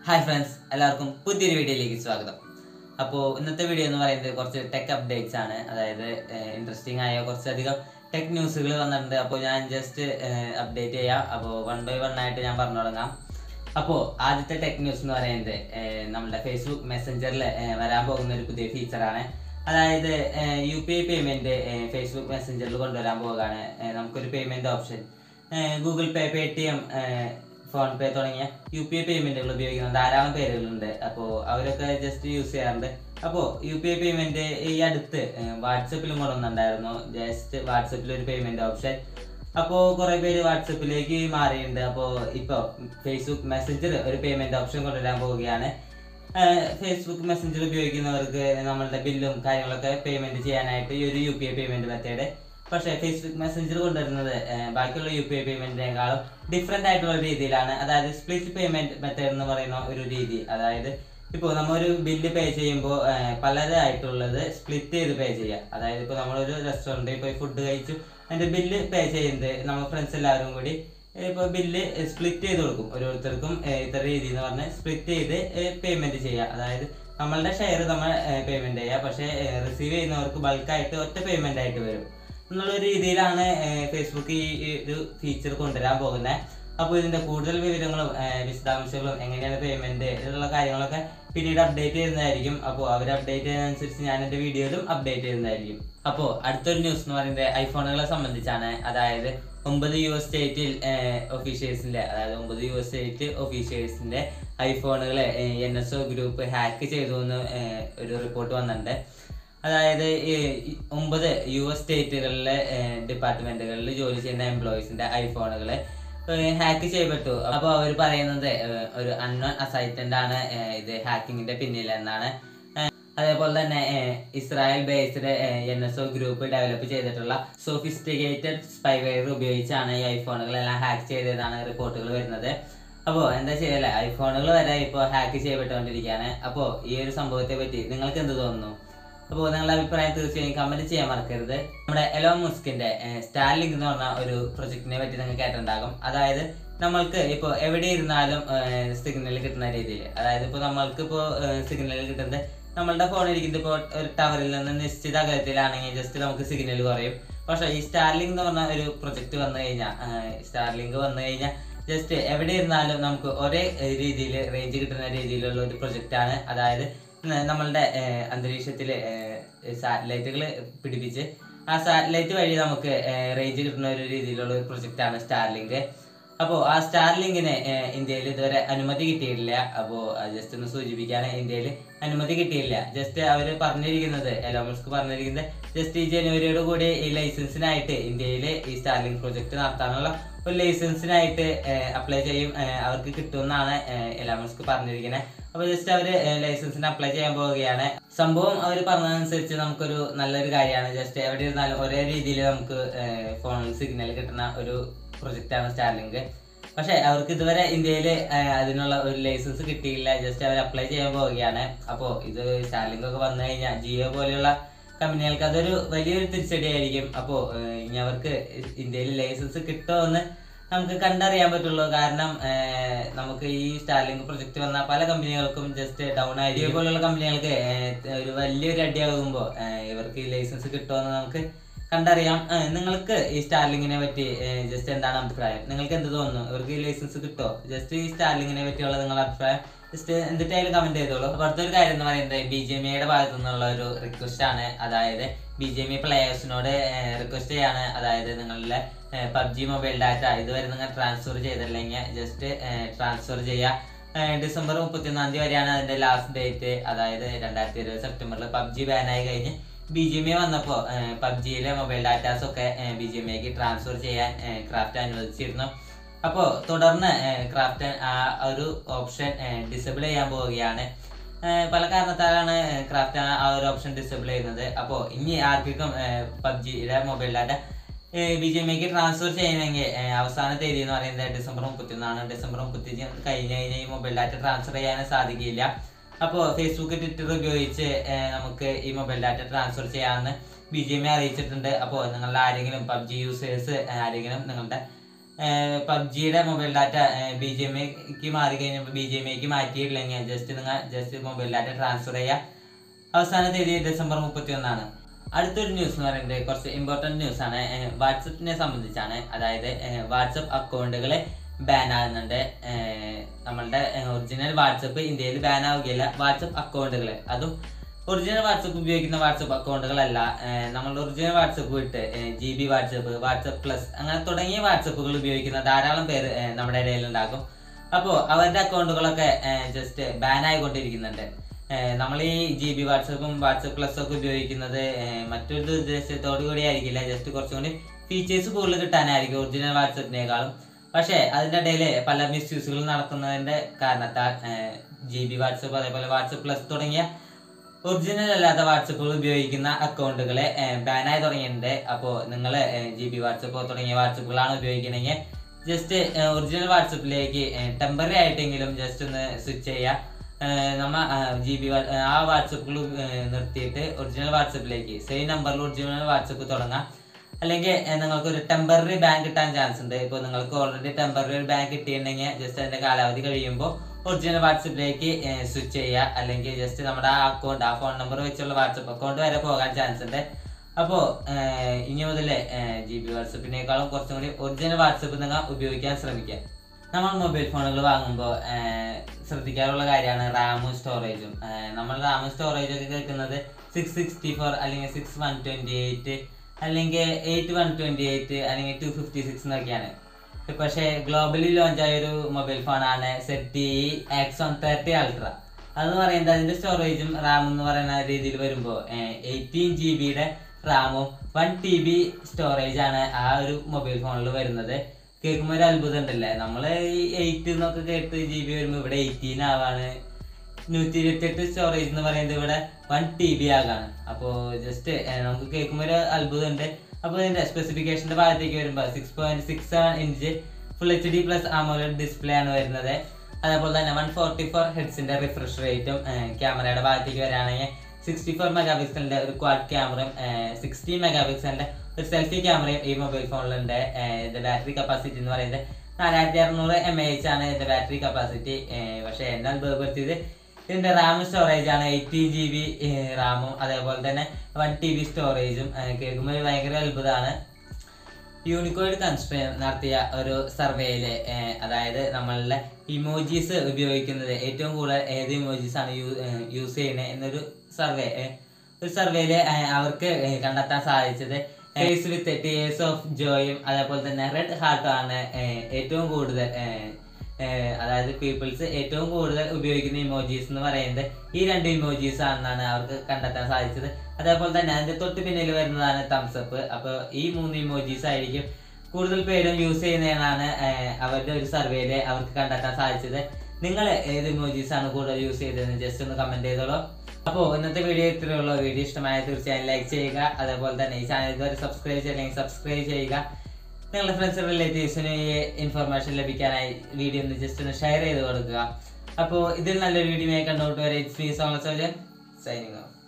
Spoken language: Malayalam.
ഹായ് ഫ്രണ്ട്സ് എല്ലാവർക്കും പുതിയൊരു വീഡിയോയിലേക്ക് സ്വാഗതം അപ്പോൾ ഇന്നത്തെ വീഡിയോ എന്ന് പറയുന്നത് കുറച്ച് ടെക് അപ്ഡേറ്റ്സ് ആണ് അതായത് ഇൻട്രസ്റ്റിംഗ് ആയ കുറച്ചധികം ടെക് ന്യൂസുകൾ വന്നിട്ടുണ്ട് അപ്പോൾ ഞാൻ ജസ്റ്റ് അപ്ഡേറ്റ് ചെയ്യാം അപ്പോൾ വൺ ബൈ വൺ ആയിട്ട് ഞാൻ പറഞ്ഞു തുടങ്ങാം അപ്പോൾ ആദ്യത്തെ ടെക് ന്യൂസ് എന്ന് പറയുന്നത് ഏഹ്, നമ്മുടെ ഫേസ്ബുക്ക് മെസ്സഞ്ചറിൽ വരാൻ പോകുന്ന ഒരു പുതിയ ഫീച്ചറാണ് അതായത് U P I payment Facebook മെസ്സഞ്ചറിൽ കൊണ്ടുവരാൻ പോകുകയാണ് ഏഹ്, നമുക്കൊരു payment option Google pay Paytm PhonePe തുടങ്ങിയ യു പി ഐ പേയ്മെന്റുകൾ ഉപയോഗിക്കുന്ന ധാരാളം പേരുകളുണ്ട് അപ്പോൾ അവരൊക്കെ ജസ്റ്റ് യൂസ് ചെയ്യാറുണ്ട് അപ്പോൾ യു പി ഐ പേയ്മെന്റ് ഈ അടുത്ത് വാട്സപ്പിലും കൊണ്ടുവന്നിട്ടുണ്ടായിരുന്നു ജസ്റ്റ് വാട്സപ്പിൽ ഒരു പേയ്മെന്റ് ഓപ്ഷൻ അപ്പോൾ കുറേ പേര് വാട്സപ്പിലേക്ക് മാറിയിട്ടുണ്ട് അപ്പോൾ ഇപ്പോൾ ഫേസ്ബുക്ക് മെസ്സഞ്ചർ ഒരു പേയ്മെന്റ് ഓപ്ഷൻ കൊണ്ടുവരാൻ പോവുകയാണ് ഫേസ്ബുക്ക് മെസ്സഞ്ചർ ഉപയോഗിക്കുന്നവർക്ക് നമ്മളുടെ ബില്ലും കാര്യങ്ങളൊക്കെ പേയ്മെന്റ് ചെയ്യാനായിട്ട് ഈ ഒരു U P I payment method പക്ഷേ ഫേസ്ബുക്ക് മെസ്സഞ്ചർ കൊണ്ടുവരുന്നത് ഏഹ്, ബാക്കിയുള്ള യു പി ഐ പേയ്മെന്റിനേക്കാളും ഡിഫറെന്റ് ആയിട്ടുള്ള ഒരു രീതിയിലാണ് അതായത് സ്പ്ലിറ്റ് പേയ്മെന്റ് മെത്തേഡ് എന്ന് പറയുന്ന ഒരു രീതി അതായത് ഇപ്പോൾ നമ്മൾ ഒരു ബില്ല് പേ ചെയ്യുമ്പോൾ പലതായിട്ടുള്ളത് സ്പ്ലിറ്റ് ചെയ്ത് പേ ചെയ്യുക അതായത് ഇപ്പോൾ നമ്മളൊരു റെസ്റ്റോറൻറ്റിൽ പോയി ഫുഡ് കഴിച്ചു അതിന്റെ ബില്ല് പേ ചെയ്യുന്നത് നമ്മൾ ഫ്രണ്ട്സ് എല്ലാവരും കൂടി ഇപ്പോൾ ബില്ല് സ്പ്ലിറ്റ് ചെയ്ത് കൊടുക്കും ഓരോരുത്തർക്കും ഏഹ്, ഇത്ര രീതി എന്ന് പറഞ്ഞ് സ്പ്ലിറ്റ് ചെയ്ത് പേയ്മെന്റ് ചെയ്യുക അതായത് നമ്മളുടെ ഷെയർ നമ്മൾ പേയ്മെന്റ് ചെയ്യുക പക്ഷേ റിസീവ് ചെയ്യുന്നവർക്ക് ബൾക്കായിട്ട് ഒറ്റ പേയ്മെന്റ് ആയിട്ട് വരും എന്നുള്ള ഒരു രീതിയിലാണ് ഏഹ്, ഫേസ്ബുക്ക് ഈ ഈ ഒരു ഫീച്ചർ കൊണ്ടുവരാൻ പോകുന്നത് അപ്പോൾ ഇതിന്റെ കൂടുതൽ വിവരങ്ങളും ഏഹ്, വിശദാംശങ്ങളും എങ്ങനെയാണ് പേയ്മെന്റ് ഇതിലുള്ള കാര്യങ്ങളൊക്കെ പിന്നീട് അപ്ഡേറ്റ് ചെയ്യുന്നതായിരിക്കും അപ്പോൾ അവർ അപ്ഡേറ്റ് ചെയ്യുന്നതനുസരിച്ച് ഞാൻ എൻ്റെ വീഡിയോയിലും അപ്ഡേറ്റ് ചെയ്യുന്നതായിരിക്കും അപ്പോൾ അടുത്തൊരു ന്യൂസ് എന്ന് പറയുന്നത് ഐഫോണുകളെ സംബന്ധിച്ചാണ് അതായത് ഒമ്പത് യു എസ് സ്റ്റേറ്റിൽ ഒഫീഷ്യൽസിന്റെ അതായത് ഒമ്പത് യു എസ് സ്റ്റേറ്റ് ഒഫീഷ്യൽസിന്റെ ഐഫോണുകളെ N S O group hack ചെയ്തു എന്ന് ഏഹ്, ഒരു റിപ്പോർട്ട് വന്നിട്ടുണ്ട് അതായത് ഈ ഈ ഒമ്പത് യു എസ് സ്റ്റേറ്റുകളിലെ ഡിപ്പാർട്ട്മെന്റുകളിൽ ജോലി ചെയ്യുന്ന എംപ്ലോയീസിന്റെ ഐഫോണുകൾ ഹാക്ക് ചെയ്യപ്പെട്ടു അപ്പോൾ അവർ പറയുന്നത് ഏഹ്, ഒരു അൺനോൺ അസൈറ്റന്റ് ആണ് ഏഹ്, ഇത് ഹാക്കിങ്ങിന്റെ പിന്നിൽ എന്നാണ് ഏഹ്, അതേപോലെ തന്നെ ഏഹ്, Israel based N S O group develop ചെയ്തിട്ടുള്ള സോഫിസ്റ്റിക്കേറ്റഡ് സ്പൈവെയർ ഉപയോഗിച്ചാണ് ഈ ഐഫോണുകളെല്ലാം ഹാക്ക് ചെയ്തതാണ് റിപ്പോർട്ടുകൾ വരുന്നത് അപ്പോൾ എന്താ ചെയ്യല്ലേ ഐഫോണുകൾ വരെ ഇപ്പോൾ ഹാക്ക് ചെയ്യപ്പെട്ടുകൊണ്ടിരിക്കുകയാണ് അപ്പോൾ ഈ ഒരു സംഭവത്തെ പറ്റി നിങ്ങൾക്ക് എന്ത് തോന്നുന്നു അപ്പോൾ നിങ്ങളുടെ അഭിപ്രായം തീർച്ചയായും കമന്റ് ചെയ്യാൻ മറക്കരുത് നമ്മുടെ എലോൺ മുസ്കിന്റെ സ്റ്റാർലിങ്ക് എന്ന് പറഞ്ഞ ഒരു പ്രൊജക്ടിനെ പറ്റി നിങ്ങൾ കേട്ടിട്ടുണ്ടാകും അതായത് നമ്മൾക്ക് ഇപ്പോൾ എവിടെ ഇരുന്നാലും സിഗ്നൽ കിട്ടുന്ന രീതിയിൽ അതായത് ഇപ്പോൾ നമ്മൾക്ക് ഇപ്പോൾ സിഗ്നൽ കിട്ടുന്നത് നമ്മളുടെ ഫോൺ ഇരിക്കുന്നത് ഇപ്പോൾ ഒരു ടവറിൽ നിന്ന് നിശ്ചിത അകലത്തിലാണെങ്കിൽ ജസ്റ്റ് നമുക്ക് സിഗ്നൽ കുറയും പക്ഷേ ഈ സ്റ്റാർലിങ്ക് എന്ന് പറഞ്ഞ ഒരു പ്രൊജക്ട് വന്നു കഴിഞ്ഞാൽ സ്റ്റാർലിങ്ക് വന്നു കഴിഞ്ഞാൽ ജസ്റ്റ് എവിടെ ഇരുന്നാലും നമുക്ക് ഒരേ രീതിയിൽ റേഞ്ച് കിട്ടുന്ന രീതിയിലുള്ള ഒരു പ്രൊജക്റ്റ് ആണ് അതായത് ന- നമ്മളുടെ അന്തരീക്ഷത്തില് സാറ്റലൈറ്റുകൾ പിടിപ്പിച്ച് ആ സാറ്റലൈറ്റ് വഴി നമുക്ക് റേഞ്ച് കിട്ടുന്ന ഒരു രീതിയിലുള്ള ഒരു പ്രൊജക്റ്റ് ആണ് സ്റ്റാർലിങ്ക് അപ്പോൾ ആ സ്റ്റാർലിങ്കിന് ഇന്ത്യയിൽ ഇതുവരെ അനുമതി കിട്ടിയിട്ടില്ല അപ്പോൾ ജസ്റ്റ് ഒന്ന് സൂചിപ്പിക്കുകയാണ് ഇന്ത്യയിൽ അനുമതി കിട്ടിയില്ല ജസ്റ്റ് അവർ പറഞ്ഞിരിക്കുന്നത് എലോമസ്ക് പറഞ്ഞിരിക്കുന്നത് ജസ്റ്റ് ഈ ജനുവരിയോട് കൂടി ഈ ലൈസൻസിനായിട്ട് ഇന്ത്യയിൽ ഈ സ്റ്റാർലിങ്ക് പ്രൊജക്ട് നടത്താനുള്ള ഒരു ലൈസൻസിനായിട്ട് അപ്ലൈ ചെയ്യും ഏഹ് അവർക്ക് കിട്ടുമെന്നാണ് എലാമസ്ക് പറഞ്ഞിരിക്കുന്നത് അപ്പോൾ ജസ്റ്റ് അവർ ലൈസൻസിന് അപ്ലൈ ചെയ്യാൻ പോവുകയാണ് സംഭവം അവർ പറഞ്ഞതനുസരിച്ച് നമുക്കൊരു നല്ലൊരു കാര്യമാണ് ജസ്റ്റ് എവിടെ ഇരുന്നാലും ഒരേ രീതിയിൽ നമുക്ക് ഫോണിൽ സിഗ്നൽ കിട്ടുന്ന ഒരു പ്രൊജക്റ്റാണ് സ്റ്റാർലിങ്ക് പക്ഷെ അവർക്ക് ഇതുവരെ ഇന്ത്യയിൽ അതിനുള്ള ഒരു ലൈസൻസ് കിട്ടിയില്ല ജസ്റ്റ് അവർ അപ്ലൈ ചെയ്യാൻ പോവുകയാണ് അപ്പോൾ ഇത് സ്റ്റാർലിങ്ക് ഒക്കെ വന്നു കഴിഞ്ഞാൽ ജിയോ പോലെയുള്ള കമ്പനികൾക്ക് അതൊരു വലിയൊരു തിരിച്ചടിയായിരിക്കും അപ്പോൾ ഇനി അവർക്ക് ഇന്ത്യയിൽ ലൈസൻസ് കിട്ടുമോ എന്ന് നമുക്ക് കണ്ടറിയാൻ പറ്റുള്ളൂ കാരണം ഏഹ്, നമുക്ക് ഈ സ്റ്റാർലിങ്ക് പ്രൊജക്ട് വന്ന പല കമ്പനികൾക്കും ജസ്റ്റ് ഡൗൺ ആയി ജിയോ പോലുള്ള കമ്പനികൾക്ക് ഏഹ്, ഒരു വലിയൊരു അടിയാകുമ്പോൾ ഇവർക്ക് ഈ ലൈസൻസ് കിട്ടുമോ എന്ന് നമുക്ക് കണ്ടറിയാം ഏഹ്, നിങ്ങൾക്ക് ഈ സ്റ്റാർലിങ്ങിനെ പറ്റി ജസ്റ്റ് എന്താണ് അഭിപ്രായം നിങ്ങൾക്ക് എന്ത് തോന്നുന്നു ഇവർക്ക് ഈ ലൈസൻസ് കിട്ടുമോ ജസ്റ്റ് ഈ സ്റ്റാർലിങ്ങിനെ പറ്റിയുള്ള നിങ്ങളുടെ അഭിപ്രായം ജസ്റ്റ് എന്നിട്ടായാലും കമന്റ് ചെയ്തോളൂ അപ്പൊ അടുത്തൊരു കാര്യം എന്ന് പറയുന്നത് ബി ജെ എയുടെ ഭാഗത്തു നിന്നുള്ള ഒരു റിക്വസ്റ്റ് ആണ് അതായത് ബി ജെ എം പ്ലേയേഴ്സിനോട് റിക്വസ്റ്റ് ചെയ്യാണ് അതായത് നിങ്ങളുടെ പബ്ജി മൊബൈൽ ഡാറ്റ ഇതുവരെ നിങ്ങൾ ട്രാൻസ്ഫർ ചെയ്തില്ലെങ്കിൽ ജസ്റ്റ് ട്രാൻസ്ഫർ ചെയ്യുക ഏഹ് ഡിസംബർ മുപ്പത്തിയൊന്നാം തീയതി വരെയാണ് അതിന്റെ ലാസ്റ്റ് ഡേറ്റ് അതായത് രണ്ടായിരത്തി ഇരുപത് സെപ്റ്റംബറിൽ പബ്ജി ബാനായി കഴിഞ്ഞ് ബി ജി എം എ വന്നപ്പോൾ പബ്ജിയിലെ മൊബൈൽ ഡാറ്റാസ് ഒക്കെ ബി ജി എം എക്ക് ട്രാൻസ്ഫർ ചെയ്യാൻ ക്രാഫ്റ്റ് അനുവദിച്ചിരുന്നു അപ്പോൾ തുടർന്ന് ക്രാഫ്റ്റ് ആ ഒരു ഓപ്ഷൻ ഡിസേബിൾ ചെയ്യാൻ പോവുകയാണ് ഏഹ് പല കാരണത്താലാണ് ക്രാഫ്റ്റ് ആ ഒരു ഓപ്ഷൻ ഡിസേബിൾ ചെയ്യുന്നത് അപ്പോൾ ഇനി ആർക്കും പബ്ജിയുടെ മൊബൈൽ ഡാറ്റ ബി ജെ എമ്മയ്ക്ക് ട്രാൻസ്ഫർ ചെയ്യണമെങ്കിൽ ഏഹ് അവസാന തീയതി എന്ന് പറയുന്നത് ഡിസംബർ മുപ്പത്തിയൊന്നാണ് ഡിസംബർ മുപ്പത്തി കഴിഞ്ഞ് കഴിഞ്ഞാൽ ഈ മൊബൈൽ ഡാറ്റ ട്രാൻസ്ഫർ ചെയ്യാൻ സാധിക്കില്ല അപ്പോൾ ഫേസ്ബുക്ക് ട്വിറ്റർ ഉപയോഗിച്ച് ഏഹ് നമുക്ക് ഈ മൊബൈൽ ഡാറ്റ ട്രാൻസ്ഫർ ചെയ്യാമെന്ന് ബി ജെ എം അറിയിച്ചിട്ടുണ്ട് അപ്പോൾ നിങ്ങളുടെ ആരെങ്കിലും പബ്ജി യൂസേഴ്സ് ആരെങ്കിലും നിങ്ങളുടെ പബ്ജിയുടെ mobile data B G M ഐക്ക് മാറി കഴിഞ്ഞപ്പോൾ ബി ജി എം ഐക്ക് മാറ്റിയിട്ടില്ലെങ്കിൽ ജസ്റ്റ് നിങ്ങൾ ജസ്റ്റ് മൊബൈൽ ഡാറ്റ ട്രാൻസ്ഫർ ചെയ്യുക അവസാന തീയതി ഡിസംബർ മുപ്പത്തി ഒന്നാണ് അടുത്തൊരു ന്യൂസ് എന്ന് പറയുന്നത് കുറച്ച് ഇമ്പോർട്ടൻറ്റ് ന്യൂസ് ആണ് വാട്സപ്പിനെ സംബന്ധിച്ചാണ് അതായത് വാട്സപ്പ് അക്കൗണ്ടുകൾ ബാൻ ആകുന്നുണ്ട് ഏഹ് നമ്മളുടെ ഒറിജിനൽ വാട്സപ്പ് ഇന്ത്യയിൽ ബാൻ ആവുകയില്ല വാട്സപ്പ് അക്കൗണ്ടുകൾ അതും ഒറിജിനൽ വാട്സപ്പ് ഉപയോഗിക്കുന്ന വാട്സപ്പ് അക്കൗണ്ടുകളല്ല ഏഹ് നമ്മളുടെ ഒറിജിനൽ വാട്സപ്പ് വിട്ട് G B WhatsApp WhatsApp plus അങ്ങനെ തുടങ്ങിയ വാട്സപ്പുകൾ ഉപയോഗിക്കുന്ന ധാരാളം പേര് ഏഹ് നമ്മുടെ ഇടയിൽ ഉണ്ടാകും അപ്പോൾ അവരുടെ അക്കൗണ്ടുകളൊക്കെ ജസ്റ്റ് ബാൻ ആയിക്കൊണ്ടിരിക്കുന്നുണ്ട് നമ്മൾ ഈ ജി ബി വാട്സപ്പും വാട്സപ്പ് പ്ലസ് ഒക്കെ ഉപയോഗിക്കുന്നത് ഏഹ് മറ്റൊരു ഉദ്ദേശത്തോടു കൂടി ആയിരിക്കില്ല ജസ്റ്റ് കുറച്ചും കൂടി ഫീച്ചേഴ്സ് കൂടുതൽ കിട്ടാനായിരിക്കും ഒറിജിനൽ വാട്സപ്പിനേക്കാളും പക്ഷേ അതിൻ്റെ ഇടയിൽ പല മിസ്യൂസുകൾ നടക്കുന്നതിൻ്റെ കാരണത്താൽ ജി ബി വാട്സപ്പ് അതേപോലെ വാട്സപ്പ് പ്ലസ് തുടങ്ങിയ ഒറിജിനൽ അല്ലാത്ത വാട്സപ്പുകൾ ഉപയോഗിക്കുന്ന അക്കൗണ്ടുകളെ ബാനായി തുടങ്ങിയിട്ടുണ്ട് അപ്പോൾ നിങ്ങൾ ജി ബി വാട്സപ്പ് തുടങ്ങിയ വാട്സപ്പുകളാണ് ഉപയോഗിക്കണമെങ്കിൽ ജസ്റ്റ് ഒറിജിനൽ വാട്സപ്പിലേക്ക് ടെമ്പററി ആയിട്ടെങ്കിലും ജസ്റ്റ് ഒന്ന് സ്വിച്ച് ചെയ്യുക ഏഹ് നമ്മ ജി ബി ആ വാട്സപ്പുകൾ നിർത്തിയിട്ട് ഒറിജിനൽ വാട്സപ്പിലേക്ക് സെയിം നമ്പറിൽ ഒറിജിനൽ വാട്സപ്പ് തുടങ്ങാം അല്ലെങ്കിൽ ഏഹ് നിങ്ങൾക്ക് ഒരു ടെമ്പററി ബാങ്ക് കിട്ടാൻ ചാൻസ് ഉണ്ട് ഇപ്പോൾ നിങ്ങൾക്ക് ഓൾറെഡി ടെമ്പററി ഒരു ബാങ്ക് കിട്ടിയിട്ടുണ്ടെങ്കിൽ ജസ്റ്റ് അതിന്റെ കാലാവധി കഴിയുമ്പോൾ ഒറിജിനൽ വാട്സപ്പിലേക്ക് സ്വിച്ച് ചെയ്യുക അല്ലെങ്കിൽ ജസ്റ്റ് നമ്മുടെ ആ അക്കൗണ്ട് ആ ഫോൺ നമ്പർ വെച്ചുള്ള വാട്സപ്പ് അക്കൗണ്ട് വരെ പോകാൻ ചാൻസ് ഉണ്ട് അപ്പോൾ ഇനി മുതൽ ജി ബി വാട്സപ്പിനേക്കാളും കുറച്ചും കൂടി ഒറിജിനൽ വാട്സപ്പ് നിങ്ങൾ ഉപയോഗിക്കാൻ ശ്രമിക്കുക നമ്മൾ മൊബൈൽ ഫോണുകൾ വാങ്ങുമ്പോൾ ശ്രദ്ധിക്കാറുള്ള കാര്യമാണ് റാമും സ്റ്റോറേജും നമ്മൾ റാമും സ്റ്റോറേജും ഒക്കെ കേൾക്കുന്നത് സിക്സ് സിക്സ്റ്റി ഫോർ അല്ലെങ്കിൽ സിക്സ് വൺ ട്വൻറ്റി എയ്റ്റ് അല്ലെങ്കിൽ എയ്റ്റ് വൺ ട്വൻറ്റി എയ്റ്റ് അല്ലെങ്കിൽ ടു ഫിഫ്റ്റി സിക്സ് എന്നൊക്കെയാണ് പക്ഷേ ഗ്ലോബലി ലോഞ്ച് ആയ ഒരു മൊബൈൽ ഫോണാണ് സെറ്റി എക്സോൺ തേർട്ടി അൾട്ര അതെന്ന് പറയുന്നത് അതിന്റെ സ്റ്റോറേജും റാം എന്ന് പറയുന്ന രീതിയിൽ വരുമ്പോൾ എയ്റ്റീൻ ജി ബിയുടെ റാമും വൺ ടി ബി സ്റ്റോറേജ് ആണ് ആ ഒരു മൊബൈൽ ഫോണിൽ വരുന്നത് കേൾക്കുമ്പോൾ ഒരു അത്ഭുതം ഉണ്ടല്ലേ നമ്മൾ ഈ എയ്റ്റ് എന്നൊക്കെ കേട്ട് ജി ബി വരുമ്പോൾ ഇവിടെ എയ്റ്റീൻ ആവാണ് നൂറ്റി ഇരുപത്തെട്ട് സ്റ്റോറേജ് എന്ന് പറയുന്നത് ഇവിടെ വൺ ടി ബി ആകാണ് അപ്പോൾ ജസ്റ്റ് നമുക്ക് കേൾക്കുമ്പോൾ ഒരു അത്ഭുതമുണ്ട് അപ്പോൾ ഇതിന്റെ സ്പെസിഫിക്കേഷന്റെ ഭാഗത്തേക്ക് വരുമ്പോൾ six point six seven inch full H D plus AMOLED display ആണ് വരുന്നത് അതേപോലെ തന്നെ വൺ ഫോർട്ടി ഫോർ ഹെഡ്സിന്റെ റിഫ്രഷ് റേറ്റും ക്യാമറയുടെ ഭാഗത്തേക്ക് വരികയാണെങ്കിൽ സിക്സ്റ്റി ഫോർ മെഗാ പിക്സലിന്റെ ഒരു ക്വാഡ് ക്യാമറയും സിക്സ്റ്റി മെഗാ പിക്സലിന്റെ ഒരു സെൽഫി ക്യാമറയും ഈ മൊബൈൽ ഫോണിലുണ്ട് ഇതിന്റെ ബാറ്ററി കപ്പാസിറ്റി എന്ന് പറയുന്നത് നാലായിരത്തി അറുന്നൂറ് എം എ എച്ച് ആണ് ഇതിന്റെ ബാറ്ററി കപ്പാസിറ്റി പക്ഷേ എന്നെ അത്ഭുതപ്പെടുത്തിയത് ഇതിന്റെ റാം സ്റ്റോറേജ് ആണ് എയ്റ്റീൻ ജി ബി റാമും അതേപോലെ തന്നെ വൺ ടി ബി സ്റ്റോറേജും കേൾക്കുമ്പോൾ ഭയങ്കര അത്ഭുതമാണ് യൂണിക്കോഡ് കൺസ്ട്രെയിൻ നടത്തിയ ഒരു സർവേയില് അതായത് നമ്മളുടെ ഇമോജീസ് ഉപയോഗിക്കുന്നത് ഏറ്റവും കൂടുതൽ ഏത് ഇമോജീസ് ആണ് യൂസ് ചെയ്യുന്നത് എന്നൊരു സർവേ ഒരു സർവേയില് അവർക്ക് കണ്ടെത്താൻ സാധിച്ചത് ഫേസ് വിത്ത് ടീയേഴ്സ് ഓഫ് ജോയും അതേപോലെ തന്നെ റെഡ് ഹാർട്ടും ആണ് ഏറ്റവും കൂടുതൽ അതായത് പീപ്പിൾസ് ഏറ്റവും കൂടുതൽ ഉപയോഗിക്കുന്ന ഇമോജീസ് എന്ന് പറയുന്നത് ഈ രണ്ട് ഇമോജീസ് ആണെന്നാണ് അവർക്ക് കണ്ടെത്താൻ സാധിച്ചത് അതേപോലെ തന്നെ അതിന്റെ തൊട്ട് പിന്നിൽ വരുന്നതാണ് തംസപ്പ് അപ്പോൾ ഈ മൂന്ന് ഇമോജീസ് ആയിരിക്കും കൂടുതൽ പേരും യൂസ് ചെയ്യുന്നതെന്നാണ് അവരുടെ ഒരു സർവേയിൽ അവർക്ക് കണ്ടെത്താൻ സാധിച്ചത് നിങ്ങൾ ഏത് ഇമോജീസ് ആണ് കൂടുതൽ യൂസ് ചെയ്തതെന്ന് ജസ്റ്റ് ഒന്ന് കമന്റ് ചെയ്തോളൂ അപ്പോൾ ഇന്നത്തെ വീഡിയോ ഇത്രയുള്ള വീഡിയോ ഇഷ്ടമായ തീർച്ചയായും ലൈക്ക് ചെയ്യുക അതേപോലെ തന്നെ ഈ ചാനൽ ഇതുവരെ സബ്സ്ക്രൈബ് ചെയ്തില്ലെങ്കിൽ സബ്സ്ക്രൈബ് ചെയ്യുക നിങ്ങളുടെ ഫ്രണ്ട്സ് റിലേറ്റീവ്സിന് ഈ ഇൻഫർമേഷൻ ലഭിക്കാനായി വീഡിയോ ഒന്ന് ജസ്റ്റ് ഒന്ന് ഷെയർ ചെയ്ത് കൊടുക്കുക അപ്പോൾ ഇതിൽ നല്ലൊരു വീഡിയോ കണ്ടുകൊണ്ട് വരെ ഇറ്റ്സ് മീ സോള സൈനിങ് ഓഫ്